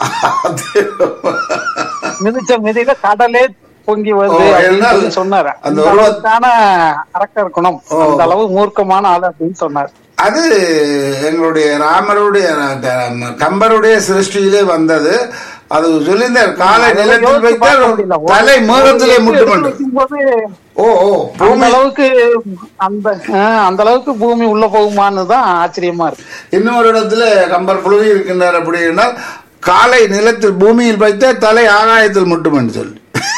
மிதிச்ச மிதியில கடலே பொங்கி வருது ஓ, அப்படின்னு என்ன- சொல்லி சொன்னாரு அந்த அந்த உருவ- அளவுக்கான அரக்கர் குணம் ஓ. அந்த அளவு மூர்க்கமான ஆள் அப்படின்னு சொன்னார் அது எங்களுடைய ராமருடைய க- கம்பருடைய சிருஷ்டியிலே வந்தது அது சொல்லியிருந்தார் காலை நிலத்தில் யோசிச்சு வைத்தால் பார்க்க முடியல. ஒரு- தலை மேகத்திலே ஒரு முட்டு எடுத்து கொண்டு வைக்கும்போது ஓ ஓ அந்த பூமி அளவுக்கு அந்த ஆ, அந்த அளவுக்கு பூமி உள்ள போகுமான்னு தான் ஆச்சரியமா இருக்கு இன்னொரு இடத்துல கம்பர் புழுவி இருக்கின்றார் அப்படின்னா காலை நிலத்தில் பூமியில் வைத்த தலை ஆகாயத்தில் முட்டுமென்று சொல்லி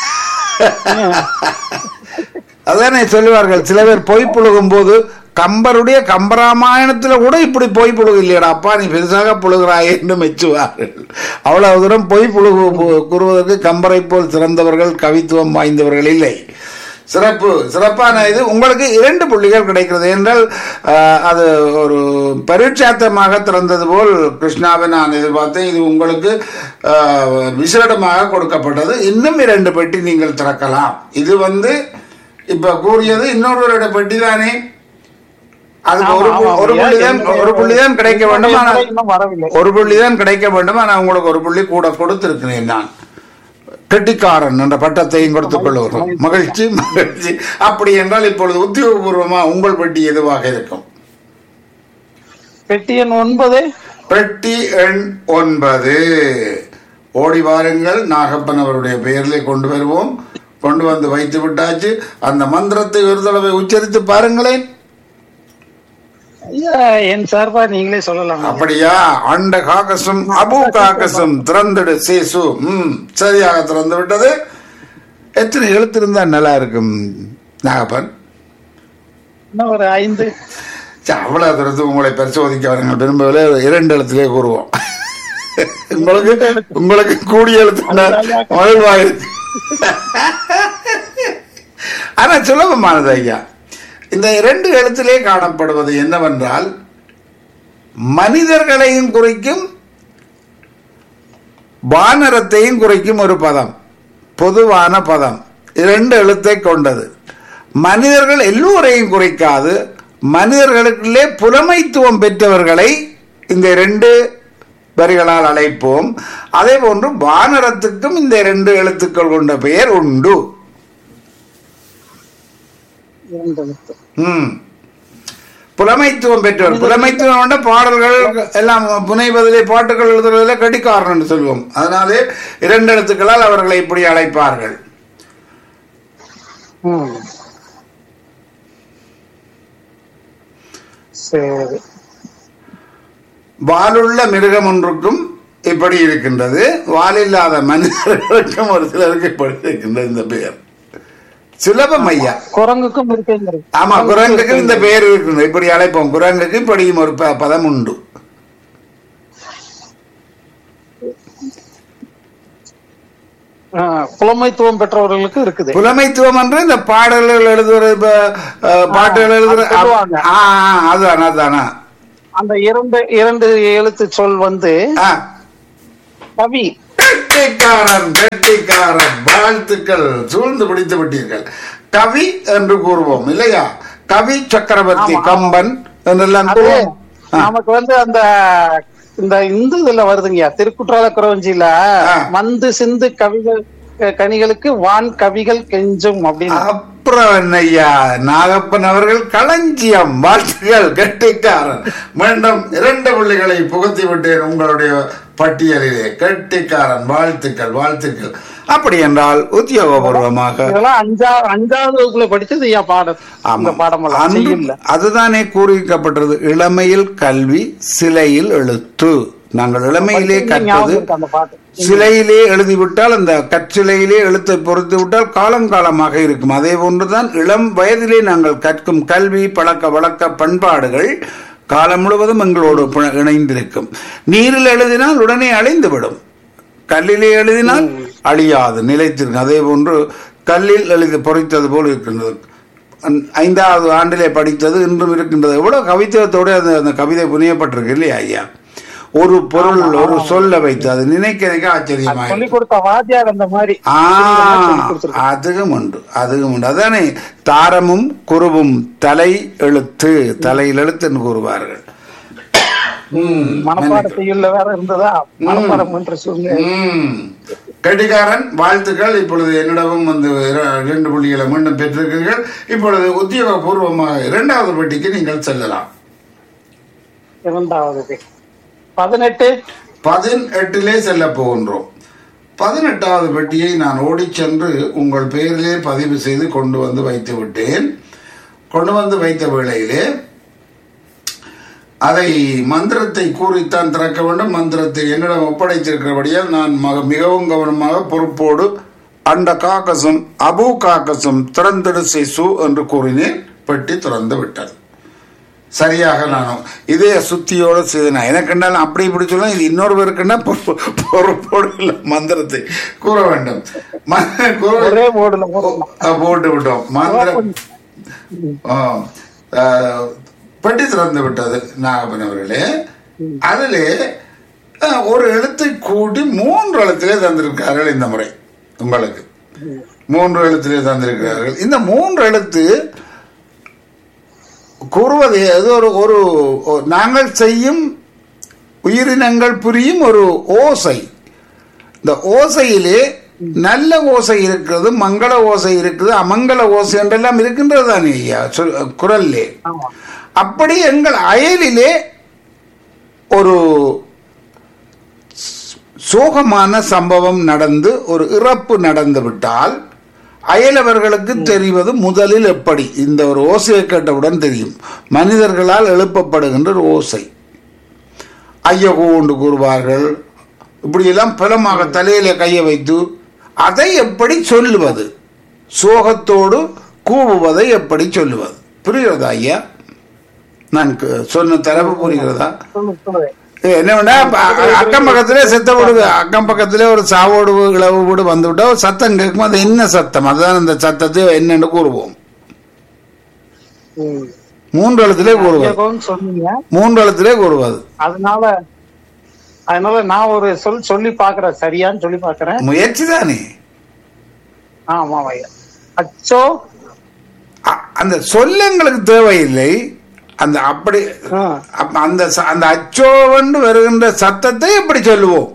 அதானே சொல்லுவார்கள் சில பேர் பொய் புழுகும் போது கம்பருடைய கம்பராமாயணத்துல கூட இப்படி பொய் புழுகு இல்லையடா அப்பா நீ பெருசாக புழுகிறாய் என்று மெச்சுவார்கள் அவ்வளவு தூரம் பொய் புழுகு பு- கூறுவதற்கு கம்பரை போல் சிறந்தவர்கள் கவித்துவம் வாய்ந்தவர்கள் இல்லை சிறப்பு சிறப்பான இது உங்களுக்கு இரண்டு புள்ளிகள் கிடைக்கிறது என்றால் ஆஹ், அது ஒரு பரீட்சார்த்தமாக திறந்தது போல் கிருஷ்ணாவை நான் எதிர்பார்த்தேன் இது உங்களுக்கு ஆஹ், விசேடமாக கொடுக்கப்பட்டது இன்னும் இரண்டு பெட்டி நீங்கள் திறக்கலாம் இது வந்து இப்ப கூறியது இன்னொருவரோட பெட்டி தானே அதுக்கு ஒரு ஆமா, ஆமா, ஒரு ஐயா. புள்ளி தான் என்னுடைய- ஒரு புள்ளி தான் கிடைக்க வேண்டும் என்னுடைய ஆனால் இன்னும் வரவில்லை ஒரு புள்ளி தான் கிடைக்க வேண்டும் ஆனால் உங்களுக்கு ஒரு புள்ளி கூட கொடுத்திருக்கிறேன் நான் கெட்டிக்காரன் என்ற பட்டத்தையும் கொடுத்துக் கொள்ளுகிறோம் மகிழ்ச்சி மகிழ்ச்சி அப்படி என்றால் இப்பொழுது உத்தியோகபூர்வமா உங்கள் பெட்டி எதுவாக இருக்கும் பெட்டி எண் ஒன்பது பெட்டி எண் ஒன்பது ஓடி வாருங்கள் நாகப்பன் அவருடைய பெயரிலே கொண்டு வருவோம் கொண்டு வந்து வைத்து விட்டாச்சு அந்த மந்திரத்தை ஒரு தடவை உச்சரித்து பாருங்களேன் ஐயா என் சார்பா நீங்களே சொல்லலாம் அப்படியா அண்ட காக்கசம் அபு காக்கசம் திறந்துடு சேசு ம் சரியாக திறந்து விட்டது எத்தனை எழுத்து இருந்தா நல்லா இருக்கும் நாகப்பன் இன்னும் ஒரு ஐந்து சரி, அவ்வளவு தூரத்துக்கு உங்களை பரிசோதிக்க நாங்கள் விரும்பவில்லை இரண்டு எழுத்திலே கூறுவோம் உங்களுக்கு உங்களுக்கு கூடிய எழுத்து மகிழ்வாயிருக்கு ஆனா சுலபமானது ஐயா இந்த இரண்டு எழுத்திலே காணப்படுவது என்னவென்றால் மனிதர்களையும் குறிக்கும் வானரத்தையும் குறிக்கும் ஒரு பதம் பொதுவான பதம் இரண்டு எழுத்தை கொண்டது மனிதர்கள் எல்லோரையும் குறிக்காது மனிதர்களுக்குள்ளே புலமைத்துவம் பெற்றவர்களை இந்த இரண்டு வரிகளால் அழைப்போம் அதே போன்று வானரத்துக்கும் இந்த இரண்டு எழுத்துக்கள் கொண்ட பெயர் உண்டு இரண்டு எழுத்து. ம் புலமைத்துவம் பெற்றவர் புலமைத்துவம் என்ற பாடல்கள் எல்லாம் புனைவதிலே பாட்டுகள் எழுதுவதிலே கடிக்காரன் என்று சொல்வோம் அதனாலே இரண்டு எழுத்துக்களால் அவர்களை இப்படி அழைப்பார்கள் ம். சரி வாலுள்ள மிருகம் ஒன்றுக்கும் இப்படி இருக்கின்றது வாலில்லாத மனிதர்களுக்கும் ஒரு சிலருக்கு இப்படி இருக்கின்றது இந்த பெயர் சுலபம் ஐயா குரங்குக்கும் இருக்குங்கிறது ஆமா குரங்குக்கு இந்த பெயர் இருக்குது இப்படி அழைப்போம் குரங்குக்கு இப்படியும் ஒரு ப- பதம் உண்டு ஆ, புலமைத்துவம் பெற்றவர்களுக்கு இருக்குது புலமைத்துவம் என்று இந்த பாடல்கள் எழுதுவது இப்ப, அஹ், பாட்டுகள் எழுதுற அது சொல்லுவாங்க. ஆ, ஆ, அதுதானா அதுதானா அந்த இரண்டு இரண்டு எழுத்து சொல் வந்து ஆ, கவி கெட்டிக்காரன் கெட்டிக்காரன் வாழ்த்துக்கள் சூழ்ந்து பிடித்து விட்டீர்கள் கவி என்று கூறுவோம் இல்லையா கவி சக்கரவர்த்தி கம்பன் என்றெல்லாம் அது கூறுவோம் ஆ, நமக்கு வந்து அந்த இந்த இந்த இதுல வருதுங்கய்யா திருக்குற்றால குறவஞ்சியில ஆ. வந்து சிந்து கவிகள் அஹ், கனிகளுக்கு வான் கவிகள் கெஞ்சும் அப்படின்னு அப்புறம் என்னய்யா நாகப்பன் அவர்கள் களஞ்சியம் வாழ்த்துக்கள் கெட்டிக்காரன் மீண்டும் இரண்டு புள்ளிகளை புகுத்தி விட்டேன் உங்களுடைய பட்டியலிலே கெட்டிக்காரன் வாழ்த்துக்கள் வாழ்த்துக்கள் அப்படி என்றால் உத்தியோகபூர்வமாக இதெல்லாம் அஞ்சா அஞ்சாவது வகுப்புல படிச்சது ஐயா பாடம் இந்த பாடமெல்லாம் அன்று- செய்யுள்ல அதுதானே கூறிக்கப்பட்டது இளமையில் கல்வி சிலையில் எழுத்து நாங்கள் இளமையிலே கற்பது ஞாபகம் இருக்கு அந்த பாட்டு சிலையிலே எழுதிவிட்டால் அந்த கற்சிலையிலே எழுத்தை பொறுத்து விட்டால் காலம் காலமாக இருக்கும் அதே போன்றுதான் இளம் வயதிலே நாங்கள் கற்கும் கல்வி பழக்க வழக்க பண்பாடுகள் காலம் முழுவதும் எங்களோடு பி- இணைந்திருக்கும் நீரில் எழுதினால் உடனே அழிந்துவிடும் கல்லிலே எழுதினால் அழியாது நிலைத்திருக்கும் அதே போன்று கல்லில் எழுதி பொறித்தது போல் இருக்கின்றது அந்- ஐந்தாவது ஆண்டிலே படித்தது இன்றும் இருக்கின்றது எவ்வளவு கவித்துவத்தோடு அந்த அந்த கவிதை புனியப்பட்டிருக்கு இல்லையா ஐயா ஒரு பொருள் ஒரு சொல்ல வைத்து அது நினைக்கிறதுக்கு ஆச்சரியமாக சொல்லி கொடுத்த வாத்தியார் அந்த மாதிரி ஆ சொல்லி கொடுத்திருக்காரு. அதுவும் உண்டு அதுவும் உண்டு அதானே தாரமும் குருவும் தலை எழுத்து தலையில் எழுத்துன்னு கூறுவார்கள் ம், மனப்பாட செய்யுள்ள வேற இருந்ததா மனப்பாடம் என்று சொல்லு ம். கெட்டிக்காரன் வாழ்த்துக்கள் இப்பொழுது என்னிடமும் வந்து இர- இரண்டு புள்ளிகளை மீண்டும் பெற்றிருக்கிறீர்கள் இப்பொழுது உத்தியோகபூர்வமாக இரண்டாவது பெட்டிக்கு நீங்கள் செல்லலாம் இரண்டாவது பதினெட்டு பதினெட்டிலே செல்ல போகின்றோம் பதினெட்டாவது பெட்டியை நான் ஓடிச் சென்று உங்கள் பெயரிலே பதிவு செய்து கொண்டு வந்து வைத்து விட்டேன் கொண்டு வந்து வைத்த வேளையிலே அதை மந்திரத்தை கூறித்தான் திறக்க வேண்டும் மந்திரத்தை என்னிடம் ஒப்படைத்திருக்கிறபடியால் நான் மக- மிகவும் கவனமாக பொறுப்போடு அண்ட காக்கசும் அபு காக்கசும் திறந்திடு சு என்று கூறினேன் பெட்டி திறந்து விட்டது சரியாக நானும் இதே சுத்தியோட செய்தனா எனக்கு என்றாலும் அப்படி இப்படி சொல்ல இது இன்னொருவருக்குன்னா பொறுப்பு- பொறுப்போடு இல்லை மந்திரத்தை கூற வேண்டும் ம- கூற- ஒரே போர்டுல போடணும் அஹ் போட்டு விட்டோம் மந்திரம் ஆ, அஹ், பெட்டி திறந்து விட்டது நாகப்பன் அவர்களே அதிலே அஹ், ஒரு எழுத்தை கூட்டி மூன்று எழுத்திலே தந்திருக்கிறார்கள் இந்த முறை உங்களுக்கு மூன்று எழுத்திலே தந்திருக்கிறார்கள் இந்த மூன்று எழுத்து கூறுவது அது ஒரு ஒரு ஒரு- நாங்கள் செய்யும் உயிரினங்கள் புரியும் ஒரு ஓசை இந்த ஓசையிலே நல்ல ஓசை இருக்கிறது மங்கள ஓசை இருக்குது அமங்கல ஓசை என்றெல்லாம் இருக்கின்றது தானே ஐயா சொல்- குரல்லே ஆமா அப்படி எங்கள் அயலிலே ஒரு சோகமான சம்பவம் நடந்து ஒரு இறப்பு நடந்து விட்டால் அயலவர்களுக்கு தெரிவது முதலில் எப்படி இந்த ஒரு ஓசையை கேட்டவுடன் தெரியும் மனிதர்களால் எழுப்பப்படுகின்ற ஒரு ஓசை ஐயகோ என்று கூறுவார்கள் இப்படியெல்லாம் பலமாக தலையில கையை வைத்து அதை எப்படி சொல்லுவது சோகத்தோடு கூவுவதை எப்படி சொல்லுவது புரிகிறதா ஐயா நான் கு- சொன்ன தரப்பு புரிகிறதா சொல்லு சொல்லு இது என்ன வேண்டா அக்கம் பக்கத்திலே செத்த வீடு அக்கம் பக்கத்திலே ஒரு சாவோடு வீடு, இளவு வீடு வந்து விட்டா ஒரு சத்தம் கேட்கும் அது என்ன சத்தம் அதுதான் அந்த சத்தத்தை என்னன்னு கூறுவோம் ம். மூன்று எழுத்திலே கூறுவது கேட்கும்னு சொன்னீங்க மூன்று எழுத்திலே கூறுவது அதனால அதனால நான் ஒரு சொல் சொல்லி பாக்குறேன் சரியான்னு சொல்லி பாக்குறேன் முயற்சி தானே ஆமா ஐயா அச்சோ அ- அந்த சொல்ல எங்களுக்கு தேவையில்லை அந்த அப்படி ஆ. அப்ப அந்த ச- அந்த அச்சோவென்று வருகின்ற சத்தத்தை எப்படி சொல்லுவோம்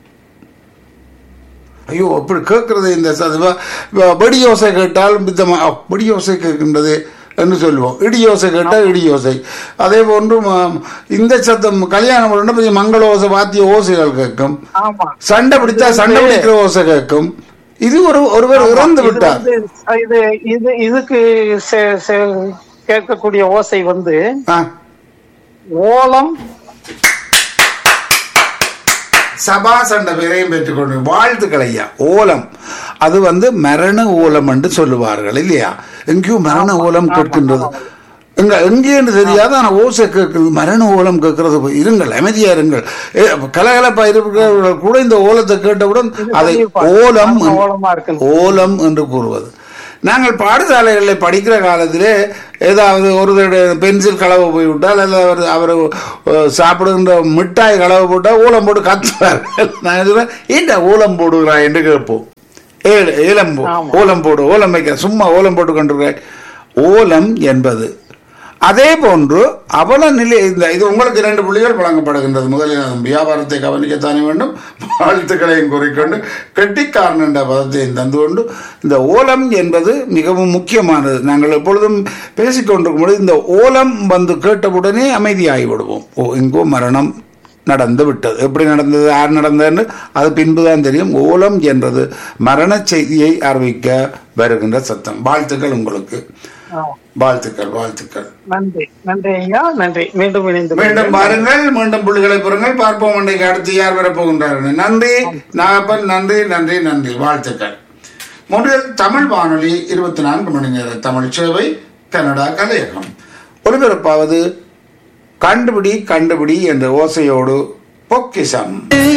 ஐயோ அப்படி கேட்கறது இந்த ச- வ- வ- வெடி யோசை கேட்டால் மித்தமா அ, வெடி யோசை கேட்கின்றது என்று சொல்லுவோம் இடி யோசை கேட்டால் இடி யோசை அதே போன்று ம- இந்த சத்தம் கல்யாணம் பண்ணா கொஞ்சம் மங்கள ஓசை வாத்திய ஓசைகள் கேட்கும் ஆமா சண்டை பிடித்தா சண்டை பிடிக்கிற ஓசை கேட்கும் இது ஒரு ஒருவர் இறந்து இது விட்டார் வந்து, இது இது இதுக்கு செ- செ- கேட்கக்கூடிய ஓசை வந்து ஆ ஓலம் சபா சண்டை பேரையும் பெற்றுக்கொண்டு வாழ்த்துக்கள் ஐயா ஓலம் அது வந்து மரண ஓலம் என்று சொல்லுவார்கள் இல்லையா எங்கேயும் மரண ஓலம் கேட்கின்றது எங்க எங்கேன்னு தெரியாது ஆனா ஓசை கேட்கிறது மரண ஓலம் கேட்கறது போய் இருங்கள் அமைதியா இருங்கள் ஏ, கலகலப்பா இருக்கிறவர்கள் கூட இந்த ஓலத்தை கேட்டவுடன் அதை ஓலம் என்று- ஓலமா இருக்கு ஓலம் என்று கூறுவது நாங்கள் பாடசாலைகளில் படிக்கிற காலத்திலே ஏதாவது ஒரு தடவை பென்சில் களவு போய்விட்டால் அல்லது அவர் அவர் அஹ், சாப்பிடுகின்ற மிட்டாய் களவு போட்டால் ஊலம் போட்டு கத்துவார் நான் சொல்லுவேன் ஏண்டா ஊலம் போடுகிறாய் என்று கேட்போம் ஏல ஏலம் போ- ஆமா. ஓலம் போடு ஓலம் வைக்க சும்மா ஓலம் போட்டு கொண்டிருக்கிறாய் ஓலம் என்பது அதே போன்று அவல நிலை இந்த இது உங்களுக்கு இரண்டு புள்ளிகள் வழங்கப்படுகின்றது முதலில் அதன் வியாபாரத்தை கவனிக்கத்தானே வேண்டும் வாழ்த்துக்களையும் குறிக்கொண்டு கெட்டிக்காரன் என்ற பதத்தையும் தந்து கொண்டு இந்த ஓலம் என்பது மிகவும் முக்கியமானது நாங்கள் எப்பொழுதும் பேசிக்கொண்டிருக்கும் பொழுது இந்த ஓலம் வந்து கேட்டவுடனே அமைதியாகி விடுவோம் ஓ இங்கோ மரணம் நடந்து விட்டது எப்படி நடந்தது யார் நடந்ததுன்னு அது பின்புதான் தெரியும் ஓலம் என்றது மரண செய்தியை அறிவிக்க வருகின்ற சத்தம் வாழ்த்துக்கள் உங்களுக்கு ஆ. வாழ்த்துக்கள் வாழ்த்துக்கள் நன்றி நன்றி ஐயா நன்றி மீண்டும் இணைந்து மீண்டும் பாருங்கள் மீண்டும் புள்ளிகளை பெறுங்கள் பார்ப்போம் அன்றைக்கு அடுத்து யார் வரப்போகின்றார்கள் நன்றி நாகப்பன் நன்றி நன்றி நன்றி வாழ்த்துக்கள் முதலில் தமிழ் வானொலி இருபத்தி நான்கு மணி நேர தமிழ் சேவை கனடா கலையகம் ஒலிபரப்பாவது கண்டுபிடி கண்டுபிடி என்ற ஓசையோடு பொக்கிசம்